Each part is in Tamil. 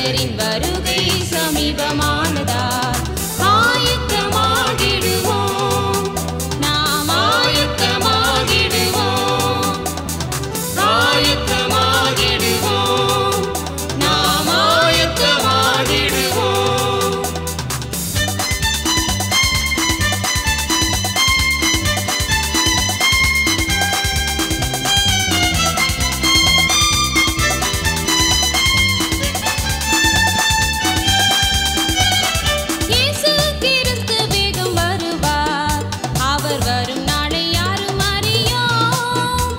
கர்த்தரின் வருகை சமீபமானதால் ஆயத்தமாகிடுவோம் நாம் ஆயத்தமாகிடுவோம் ஆயத்தமாகிடுவோம் நாம் ஆயத்தமாகிடுவோம் இயேசு கிறிஸ்து வேகம் வருவார் அவர் வரும் நாளை யாரும் அறியோம்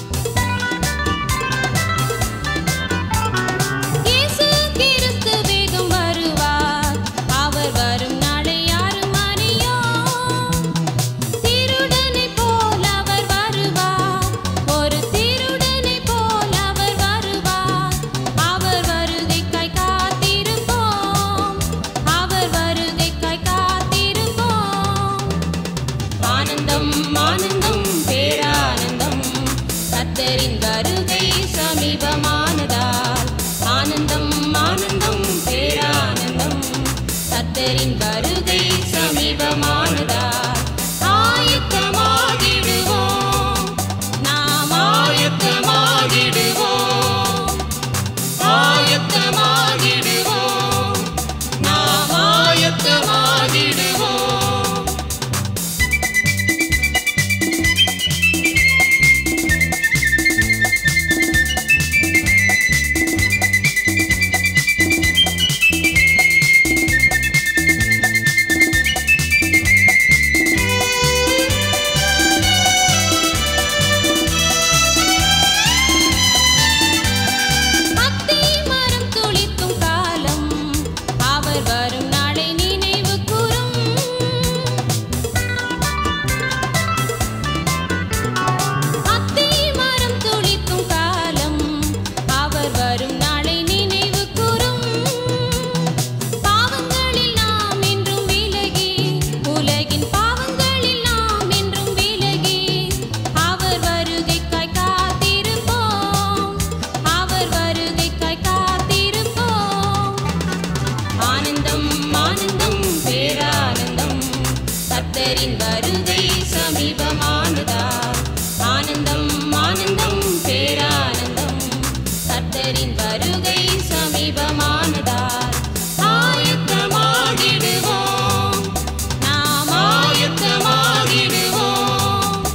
இயேசு கிறிஸ்து வேகம் வருவார் அவர் வரும் நாளை யாரும் அறியோம் திருடனைப் போல் அவர் வருவார் ஒரு திருடனைப் போல் அவர் வருவார் அவர் வருகைக்காய் காத்திருப்போம் அவர் வருகைக்காய் காத்திருப்போம் ஆனந்தம் ஆனந்தம் பேரானந்தம் கத்தரின் வருகை சமீபமானதால் ஆனந்தம் ஆனந்தம் பேரானந்தம் கத்தரின் வருகை சமீபமானதால் ஆயத்தமாகிடுவோம் நாம் ஆயத்தமாகிடுவோம் ஆயத்தமாகிடுவோம் நாம் ஆயத்தமாகிடுவோம் அத்தி மரம் துளிர்க்கும் காலம் அவர் வரும் நாளை நினைவு கூறும் அத்தி மரம் துளிர்க்கும் காலம் அவர் வரும் நாளை நினைவு கூறும் பாவங்களில் நாம் என்றும் விலகி உலகின் பாவங்களில் நாம் என்றும் விலகி அவர் வருகைக்காய் காத்திருப்போம் அவர் வருகைக்காய் காத்திருப்போம் ஆனந்தம் ஆனந்தம் பேரானந்தம் கர்த்தரின் வருகை சமீபமானதால் ஆனந்தம் ஆனந்தம் பேரானந்தம் கர்த்தரின் வருகை சமீபமானதால் ஆயத்தமாகிடுவோம் நாம் ஆயத்தமாகிடுவோம்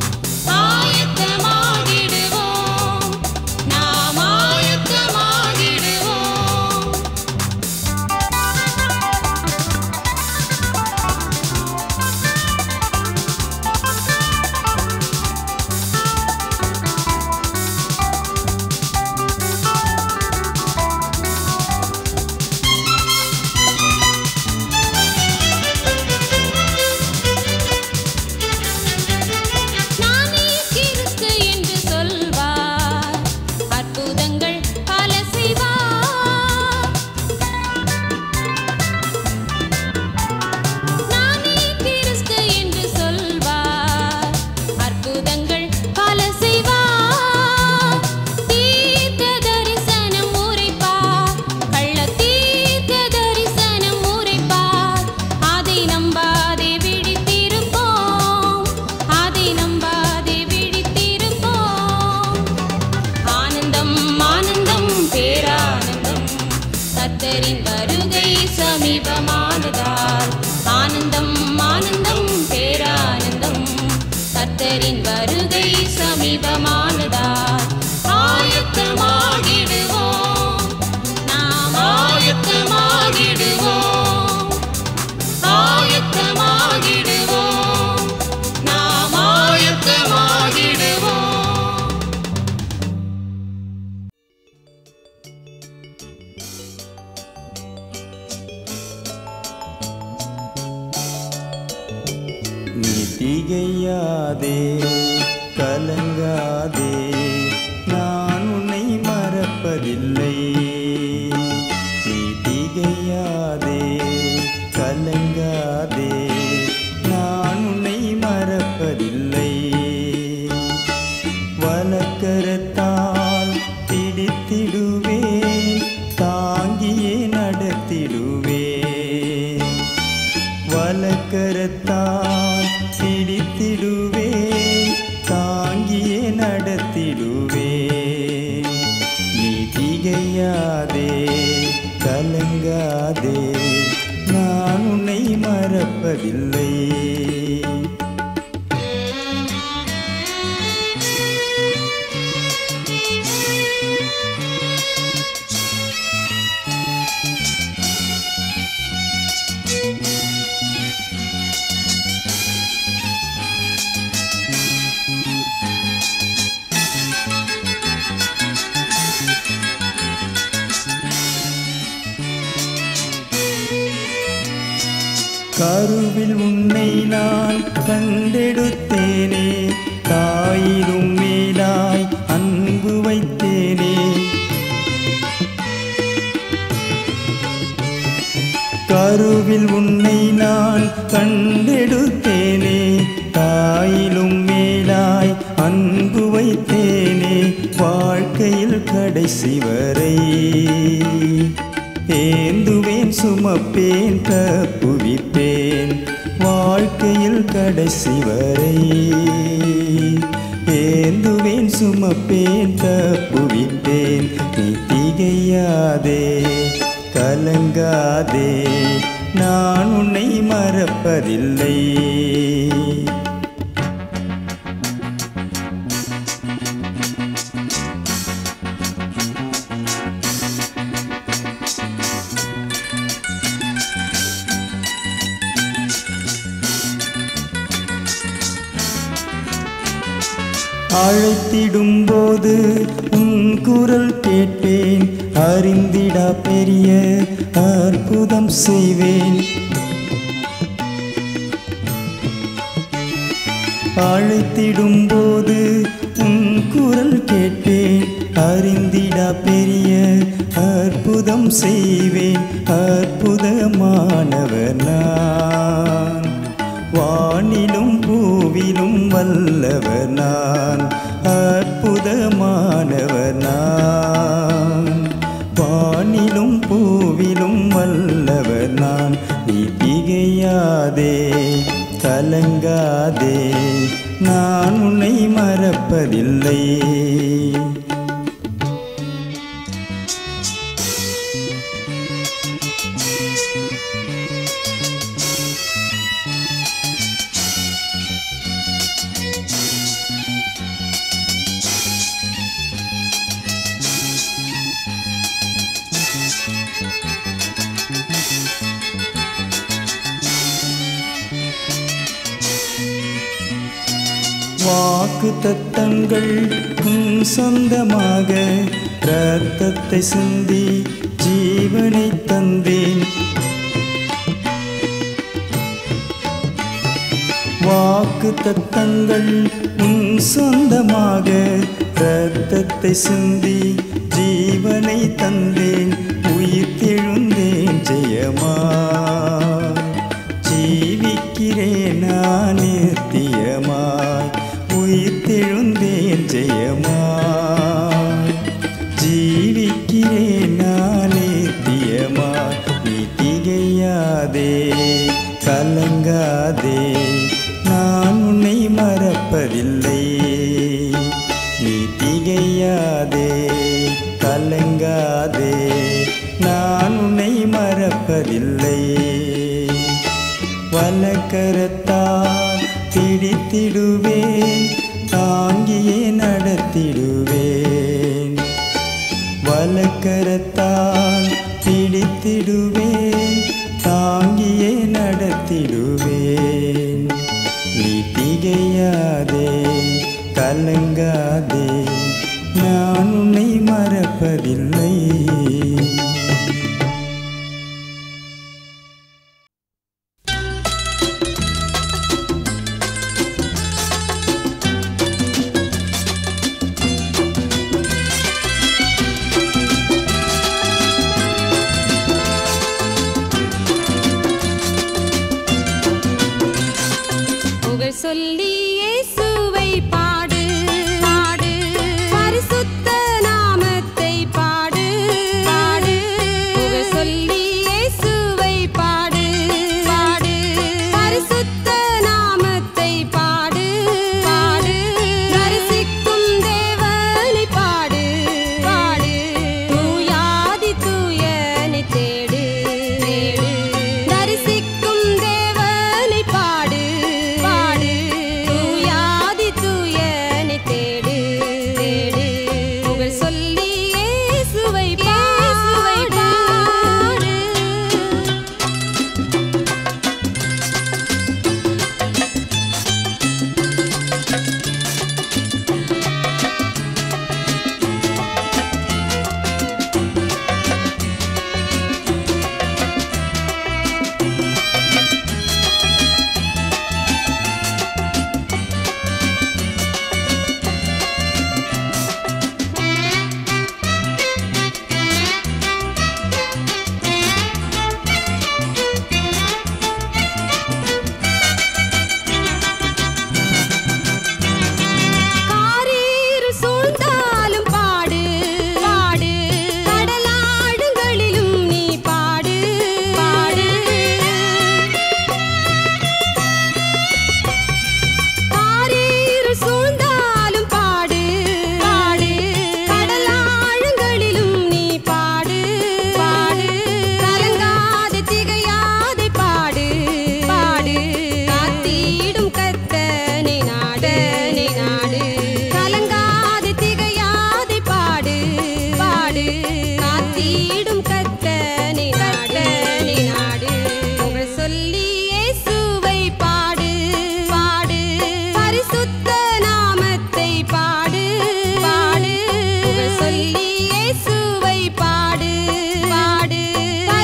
ஆயத்தமாகிடுவோம் நாம் ஆயத்தமாகிடுவோம் நானே கிறிஸ்து என்று சொல்வார் அற்புதங்கள் பல செய்வார் நானே கிறிஸ்து என்று சொல்வார் அற்புதங்கள் பல செய்வார் தீர்க்க தரிசனம் உரைப்பார் கள்ள தீர்க்க தரிசனம் உரைப்பார் அதை நம்பாதே விழித்திருப்போம் அதை நம்பாதே விழித்திருப்போம் ஆனந்தம் ஆனந்தம் பேரானந்தம் கத்தரின் வருகை சமீபமானதால் ஆனந்தம் ஆனந்தம் பேரானந்தம் கத்தரின் வருகை சமீபமானதால் ஆயத்தமாகிடுவோம் நாம் ஆயத்தமாகிடுவோம் ஆயத்தமாகிடுவோம் நாம் ஆயத்தமாகிடுவோம் நீ திகையாதே கலங்காதே நான் உன்னை மறப்பதில்லை நீ திகையாதே கலங்காதே நான் உன்னை மறப்பதில்லை வலக்கரத்தால் பிடித்திடுவேன் தாங்கியே கலங்காதே நான் உன்னை மறப்பதில்லை கருவில் உன்னை நான் கண்டெடுத்தேனே தாயிலும் மேலாய் அன்பு வைத்தேனே கருவில் உன்னை நான் கண்டெடுத்தேனே தாயிலும் மேலாய் அன்பு வைத்தேனே வாழ்க்கையில் கடைசி வரை ஏந்துவேன் சுமப்பேன் தப்புவிப்பேன் வாழ்க்கையில் கடைசி வரை ஏந்துவேன் சுமப்பேன் தப்புவிப்பேன் நீ திகையாதே கலங்காதே நான் உன்னை மறப்பதில்லை அழைத்திடும் போது உன் குரல் கேட்பேன் அறிந்திடா பெரிய அற்புதம் செய்வேன் அழைத்திடும் போது உன் குரல் கேட்பேன் அறிந்திடா பெரிய அற்புதம் செய்வேன் அற்புதமானவர் நான் வானிலும் பூவிலும் வல்லவர் நான் அற்புதமானவர் நான் வானிலும் பூவிலும் வல்லவர் நான் நீ திகையாதே கலங்காதே நான் உன்னை மறப்பதில்லை வாக்கு தத்தங்கள் உன் சொந்தமாக இரத்தத்தை சிந்தி ஜீவனை தந்தேன் வாக்கு தத்தங்கள் உன் சொந்தமாக இரத்தத்தை சிந்தி ஜீவனை தந்தேன் உயிர் தெழுந்தேன் ஜெயமா ஜீவிக்கிறேன் நான் நித்தியமாய் உயிர் தெழுந்தேன் ஜெயமாய் ஜீவிக்கிறேன் நான் நித்தியமாய் நீ திகையாதே கலங்காதே நான் உன்னை மறப்பதில்லை நீ திகையாதே கலங்காதே நான் உன்னை மறப்பதில்லை வலக்கரத்தால் பிடித்திடுவேன் தாங்கியே நடத்திடுவேன் வலக்கரத்தால் பிடித்திடுவேன் தாங்கியே நடத்திடுவேன் நீ திகையாதே கலங்காதே நான் உன்னை மறப்பதில்லை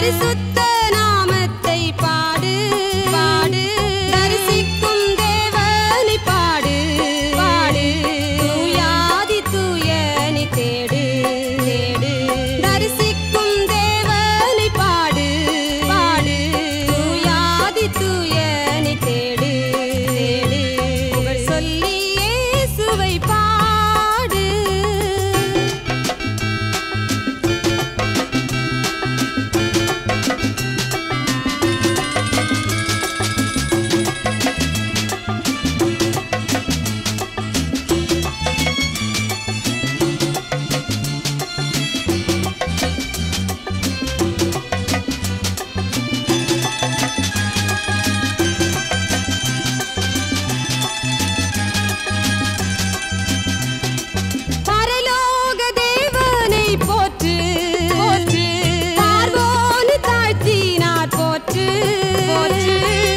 பரிசுத்த நாமத்தை பாடு பாடு தரிசிக்கும் தேவனை பாடு பாடு தூயாதி தூயனை தேடு தேடு தரிசிக்கும் தேவனை பாடு பாடு தூயாதி தூயனை தேடு தேடு புகழ் சொல்லி இயேசுவை பாடு பரலோக தேவனை போற்று போற்று பார்வோனு தாழ்த்தினார் போற்று போற்று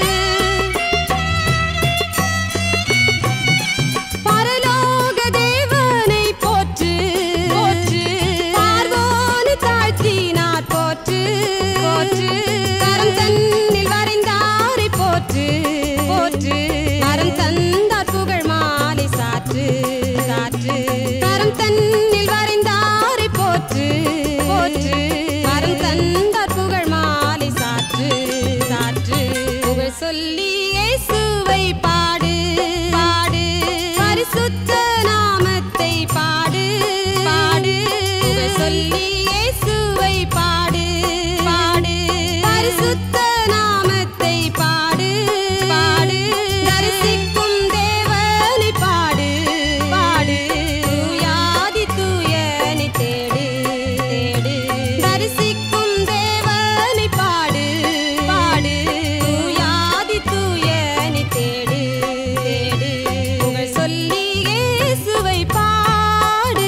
பரலோக தேவனை போற்று போற்று பார்வோனு தாழ்த்தினார் போற்று போற்று கரம் தன்னில் வரைந்தாரை போற்று போற்று கரம் தந்தார் புகழ் மாலை சாற்று சாற்று கரம் தன்னில் வரைந்தாரை போற்று போற்று கரம் தந்தார் புகழ் மாலை சாற்று சாற்று புகழ் சொல்லி இயேசுவை பாடு பாடு பரிசுத்த நாமத்தை பாடு பாடு புகழ் சொல்லி இயேசுவை பாடு பாடு பரிசுத்த நாமத்தை பாடு பாடு தரிசிக்கும் தேவனை பாடு பாடு தூயாதி தூயனை தேடு தேடு தரிசிக்கும் தேவனை பாடு பாடு தூயாதி தூயனை தேடு தேடு புகழ் சொல்லி இயேசுவை பாடு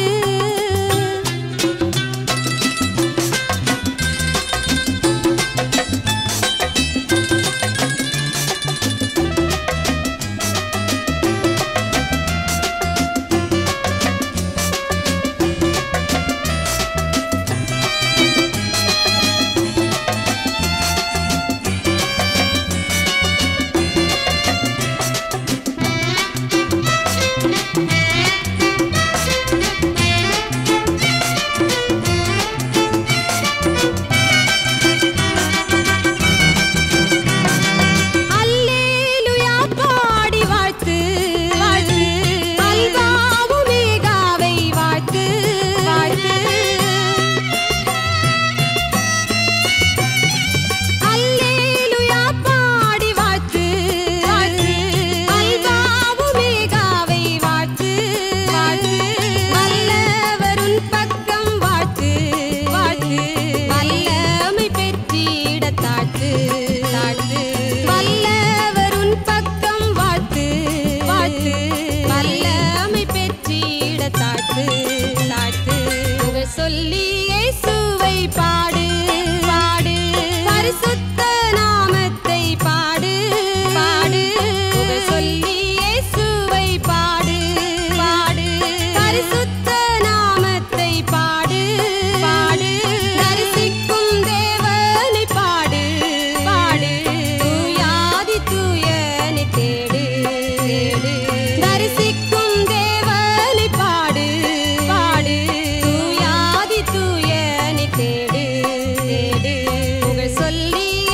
அல்லேலூயா பாடி வாழ்த்து வாழ்த்து அல்பாவு மேகாவை வாழ்த்து வாழ்த்து அல்லேலூயா பாடி வாழ்த்து வாழ்த்து அல்பாவு மேகாவை வாழ்த்து வாழ்த்து வல்லவருன் பக்கம் வாழ்த்து வாழ்த்து வல்லமை பெற்றிட தாழ்த்து தாழ்த்து வல்லவருன் பக்கம் வாழ்த்து வாழ்த்து வல்லமை பெற்றிட தாழ்த்து தாழ்த்து புகழ் சொல்லி இயேசுவை பாடு பாடு பரிசுத்த நாமத்தை பாடு பாடு புகழ் சொல்லி இயேசுவை பாடு பாடு பரிசுத்த நாமத்தை பாடு பாடு தரிசிக்கும் தேவனை பாடு பாடு தூயாதி தூயனை தேடு தேடு தரிசிக்கும் தேவனை பாடு பாடு தூயாதி தூயனை தேடு தேடு புகழ் சொல்லி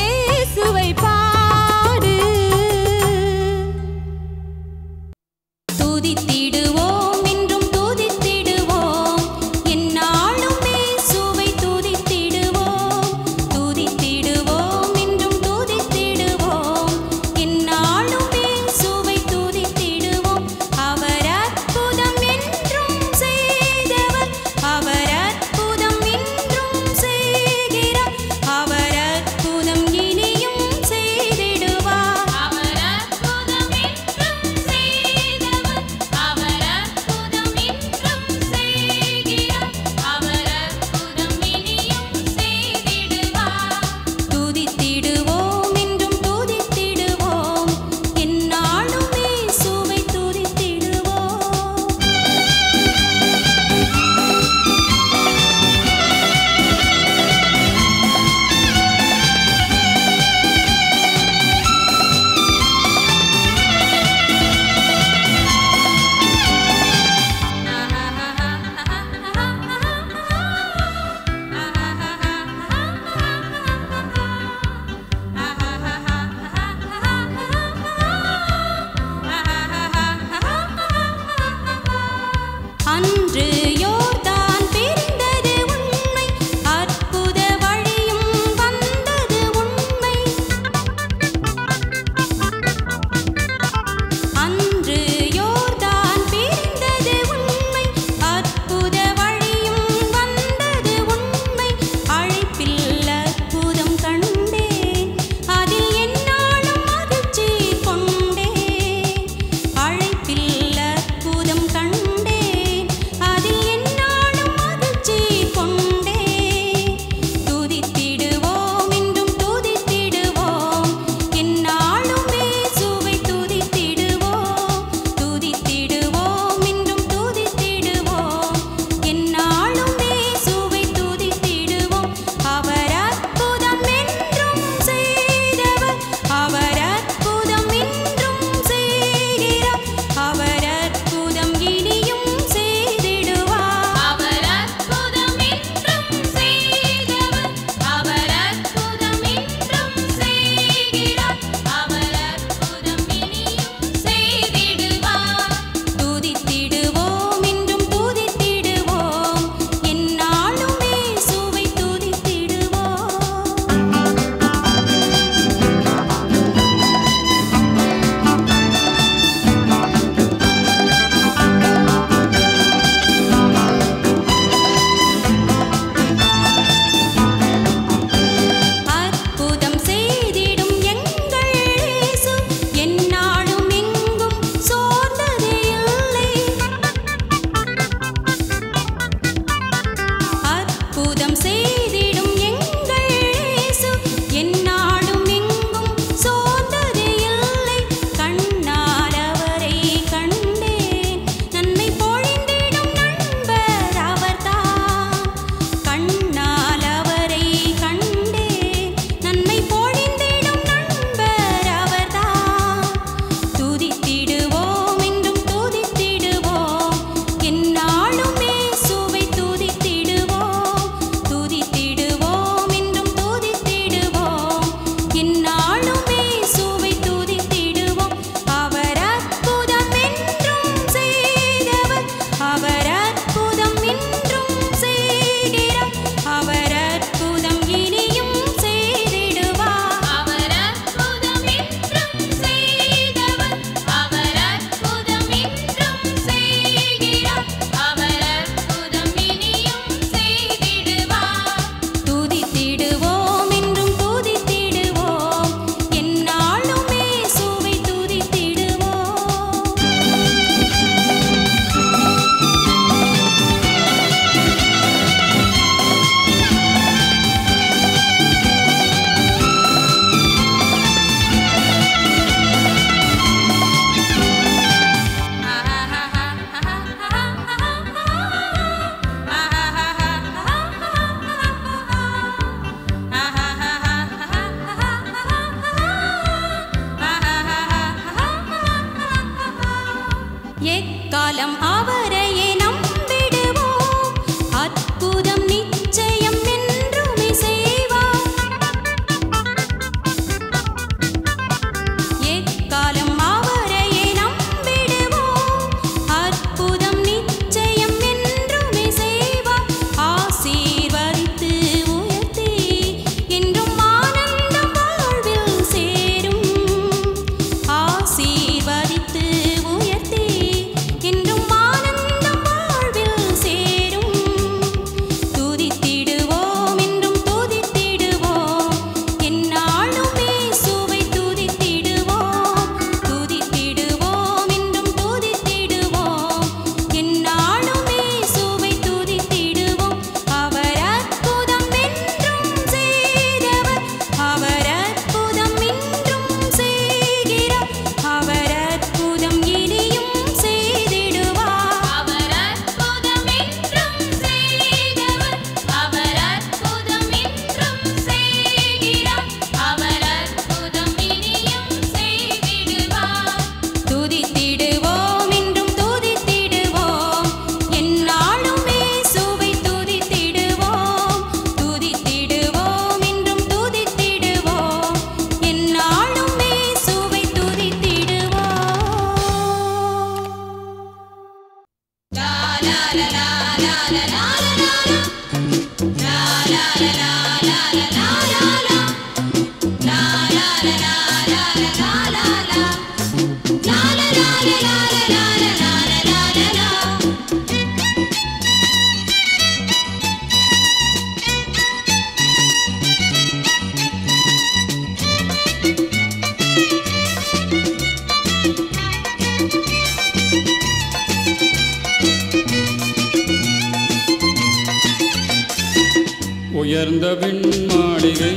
உயர்ந்த விண் மாளிகை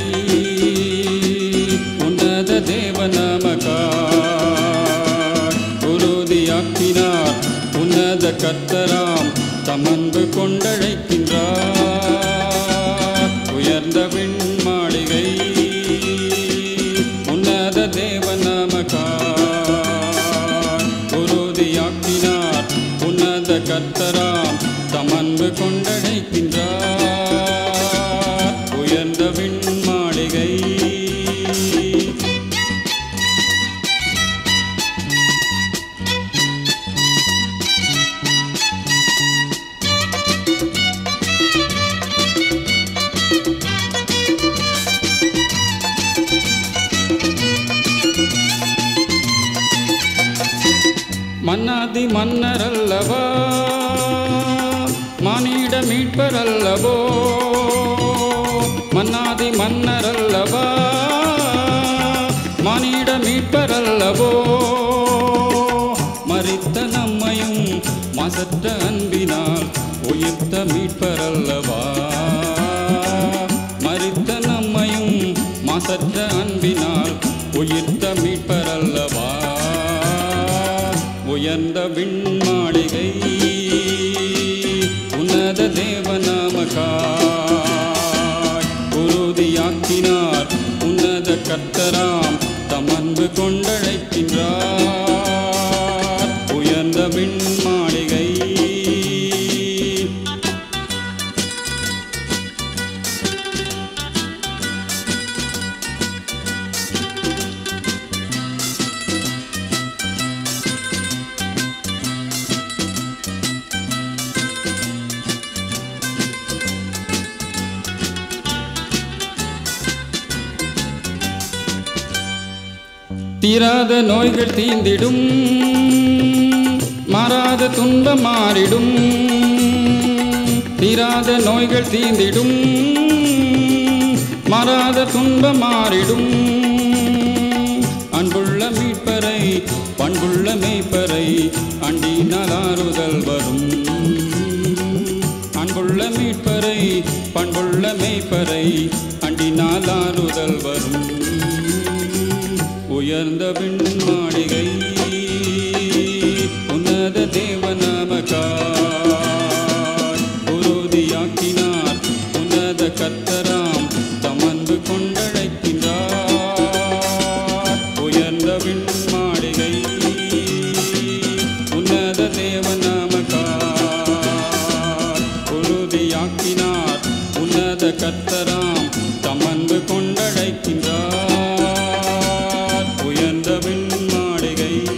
உன்னத தேவ நமக்காய் உறுதியாக்கினார் உன்னத கர்த்தராம் தமன்பு கொண்டழைக்கின்றார் உயர்ந்த விண் மாளிகை உன்னத தேவ நமக்காய் உறுதியாக்கினார் உன்னத கர்த்தராம் தமன்பு கொண்டழைக்கின்றார் உயர்ந்த விண் மாளிகை மன்னாதி மன்னரல்லவா மானிட மீட்பரல்லவோ மன்னாதி மன்னரல்லவா மானிட மீட்பரல்லவோ மறித்த நம்மையும் மசற்ற அன்பினால் உயிர்த்த மீட்பரல்லவா மறித்த நம்மையும் மசற்ற அன்பினால் உயிர்த்த மீட்பரல்லவா உயர்ந்த விண்மாளிகை உன்னத தேவ நமக்காய் உறுதியாக்கினார் உன்னத கர்த்தராம் தமன்பு கொண்டழைக்கின்றார் உயர்ந்த விண்மாளிகை தீராத நோய்கள் தீந்திடும் மாறாத துன்பம் மாறிடும் தீராத நோய்கள் தீந்திடும் மாறாத துன்பம் மாறிடும் அன்புள்ள மீட்பரை பண்புள்ள மேய்ப்பரை அண்டினால் ஆறுதல் வரும் அன்புள்ள மீட்பரை பண்புள்ள மேய்ப்பரை அண்டினால் ஆறுதல் வரும் உயர்ந்த விண் மாளிகை உன்னத தேவ நமக்காய் உறுதியாக்கினார் உன்னத கர்த்தராம் தமன்பு கொண்டழைக்கின்றார் உயர்ந்த விண் மாளிகை உன்னத தேவ நமக்காய் உறுதியாக்கினார் உன்னத கர்த்தராம் தமன்பு கொண்டழைக்கின்றார் உயர்ந்த விண் மாளிகை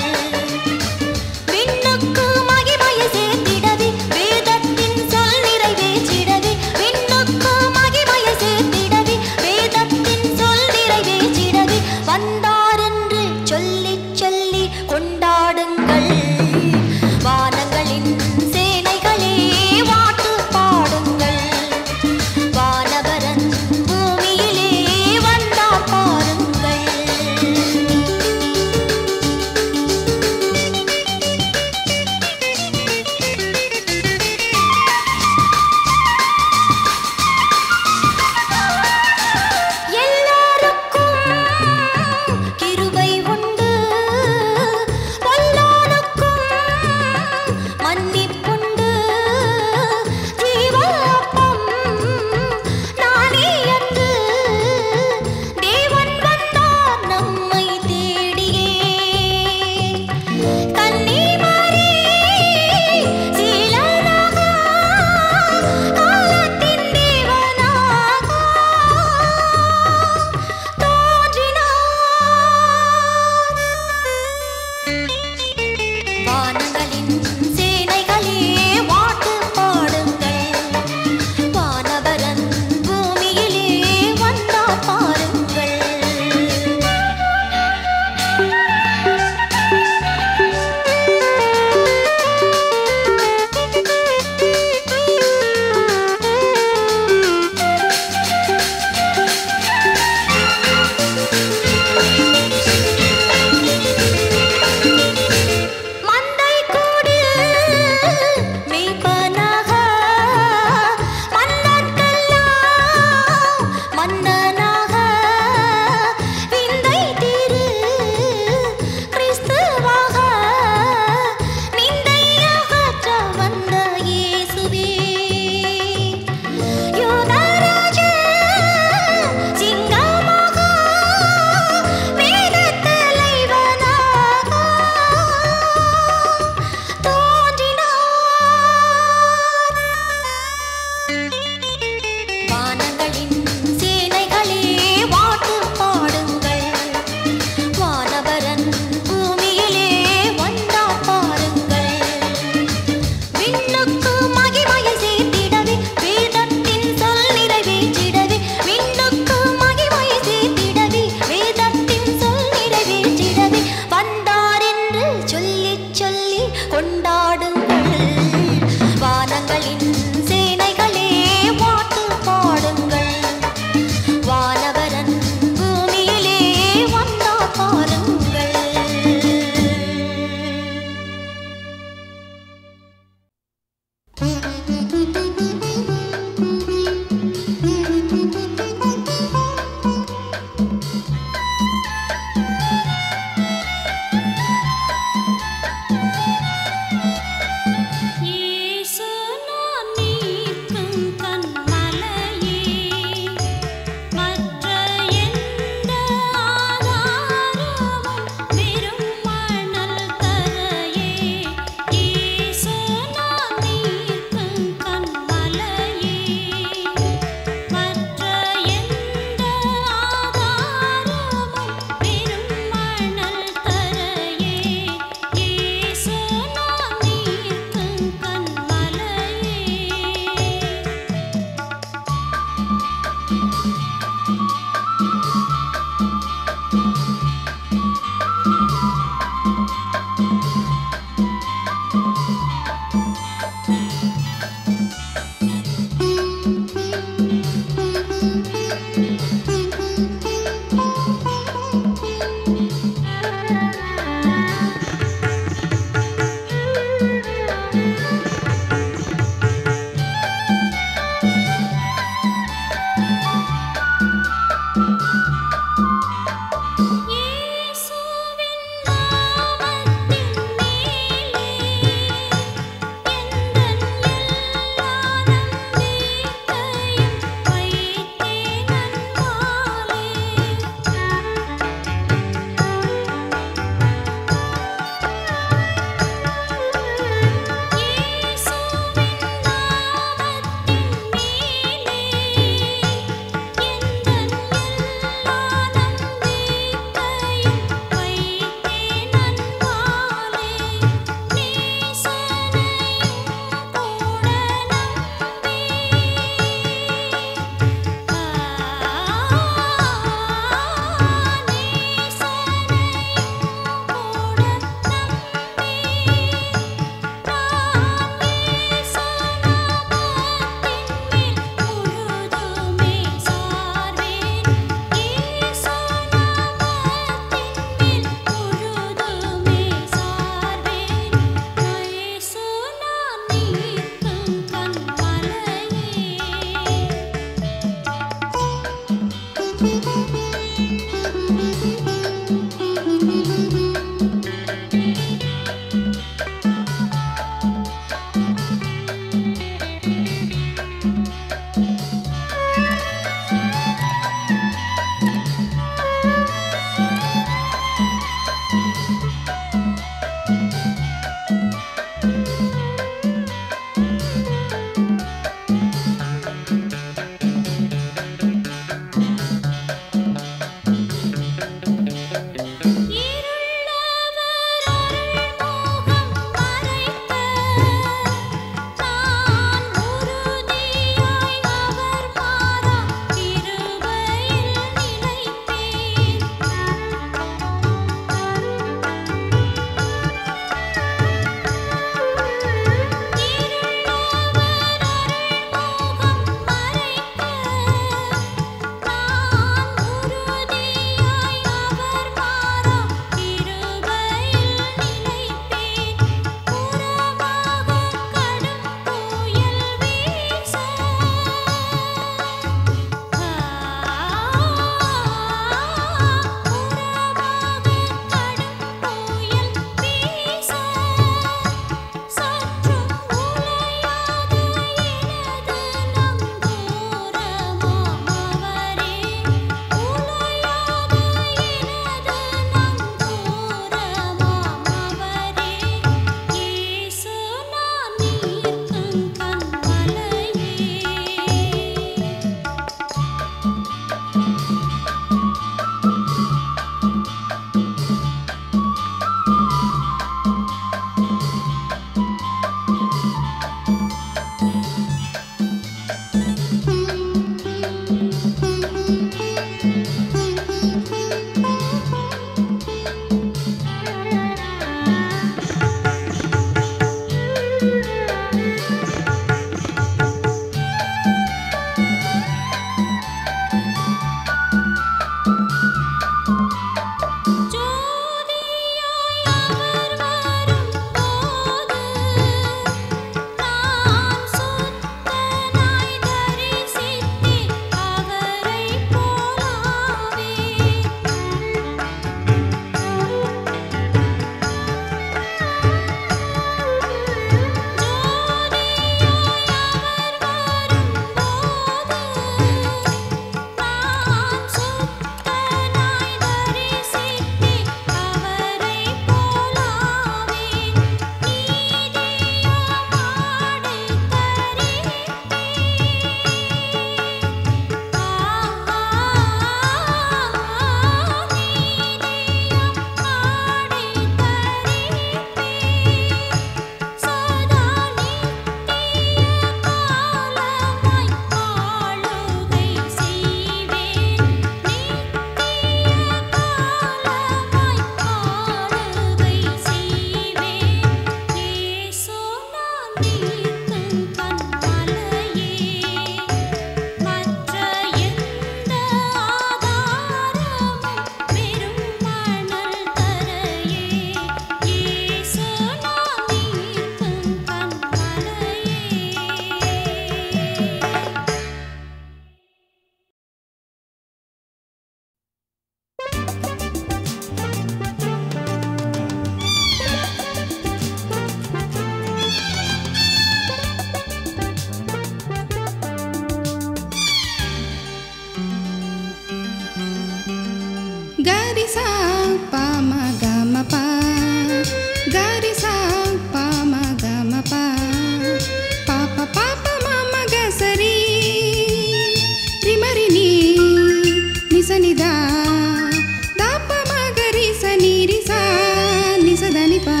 ச நீரி சா நிசதனி பா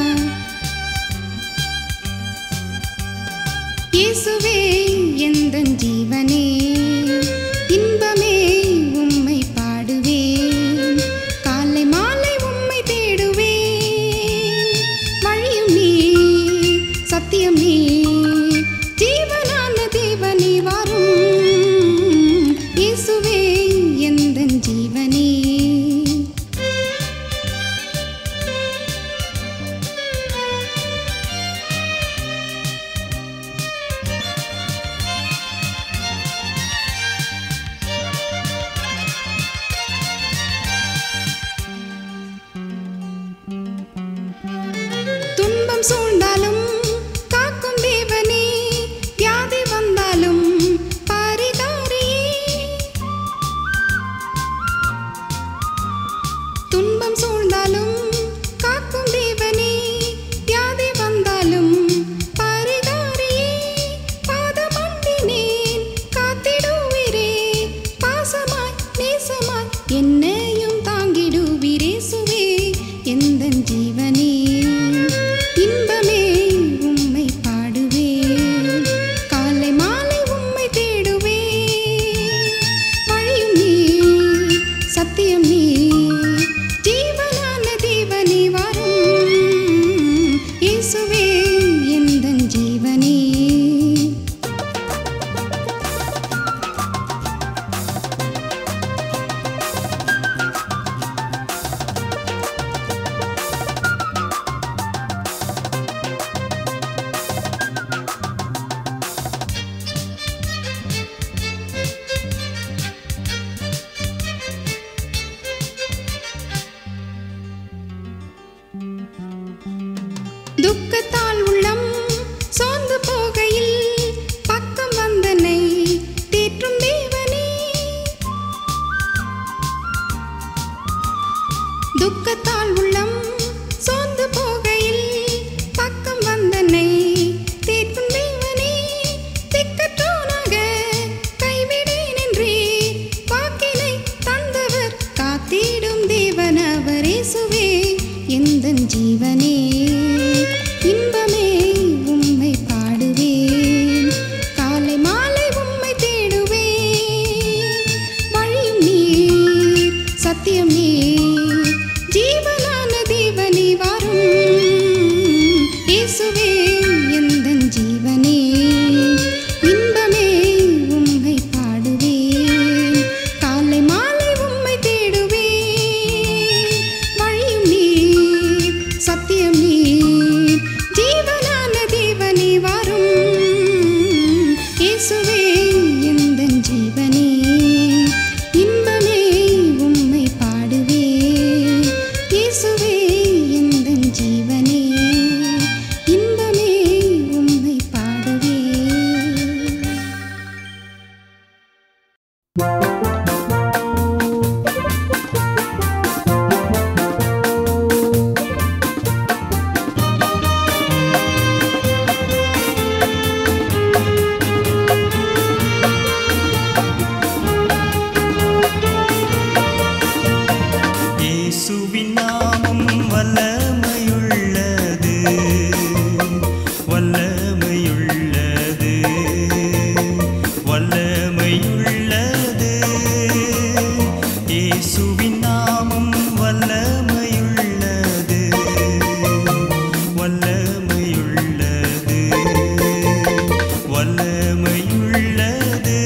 இயேசுவே எந்தன் ஜீவனே இன்பமே உம்மை பாடுவேன் காலை மாலை உம்மை தேடுவேன் வழியும் நீ சத்தியம் நீ ஜீவனான தேவனே வரும் இயேசுவே எந்தன் ஜீவனே துன்பம் சூழ்ந்தாலும் காக்கும் தேவனே வியாதி வந்தாலும் பரிகாரியே துன்பம் சூழ்ந்தாலும் காக்கும் தேவனே வியாதி வந்தாலும் பரிகாரியே பாதமண்டினேன் காத்திடுவீரே பாசமாய் நேசமாய் என்னையும் தாங்கிடுவீரே சுவே எந்தன் ஜீவனே இன்பமே உம்மை பாடுவேன் காலை மாலை உம்மை தேடுவேன் வழியும் நீ சத்தியம் நீ ஜீவனான தேவனே வரும் இயேசுவே எந்தன் ஜீவனே துக்கத்தால் உள்ளம் சோர்ந்து போகையில் பக்கம் வந்தனை தேற்றும் தேவனே துக்கத்தால் உள்ளம் சோர்ந்து போகையில் பக்கம் வந்தனை தேற்றும் தேவனே திக்கற்றோனாக கைவிடேன் என்றே வாக்கினை தந்தவர் காத்திடும் தேவன் அவர் இயேசுவே எந்தன் ஜீவனே இன்பமே உம்மை பாடுவேன் காலை மாலை உம்மை தேடுவேன் வழியும் நீர் சத்தியம் நீர் ஜீவனான தேவனே வரும் இயேசுவே எந்தன் ஜீவனே இன்பமே உம்மை பாடுவேன் காலை மாலை உம்மை தேடுவேன் வழியும் நீர் சத்தியம் நீர் ஜீவனான தேவனே வரும் இயேசுவே எந்தன் ஜீவனே இன்பமே உம்மை பாடுவேன் இயேசுவே எந்தன் ஜீவனே இன்பமே உம்மை பாடுவேன் இயேசுவின் நாமம் வல்லமையுள்ளது வல்லமையுள்ளது வல்லமையுள்ளது இயேசுவின் நாமம் வல்லமையுள்ளது வல்லமையுள்ளது வல்லமையுள்ளது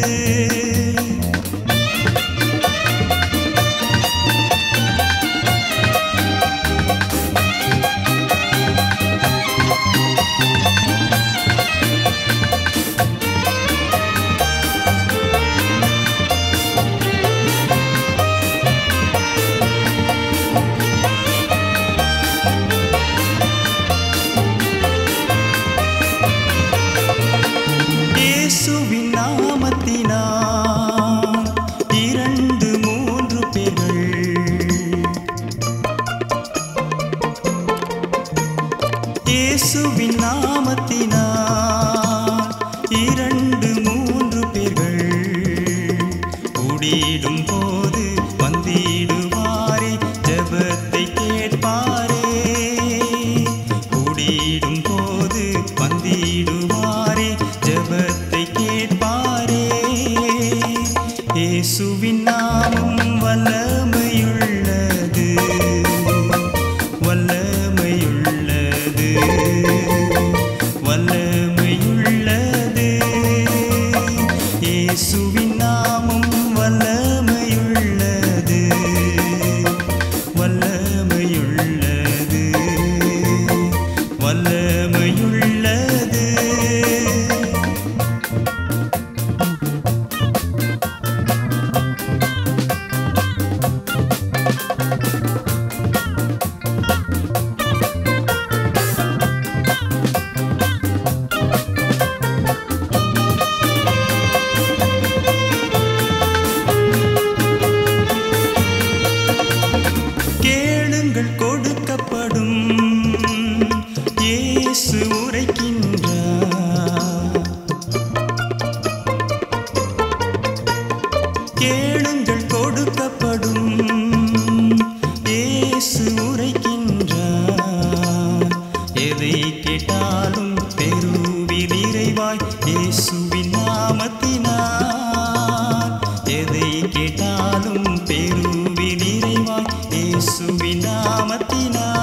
கேட்பாரே கூடிடும் போது வந்திடுவாரே ஜெபத்தை கேட்பாரே இயேசுவின் நாமம் வல்லமையுள்ளது வல்லமையுள்ளது வல்லமையுள்ளது இயேசுவின் நாமம் வல்லமையுள்ளது வல்லமையுள்ளது வல்லமையுள்ளது கேளுங்கள் கொடுக்கப்படும் இயேசு உரைக்கின்றார் கேளுங்கள் கொடுக்கப்படும் இயேசு உரைக்கின்றார் எதை கேட்டாலும் பெருவில் இறைவாய் இயேசுவின் நாமத்தினார் எதை கேட்டாலும் பெருவில் இறைவாய் இயேசுவின் நாமத்தினார்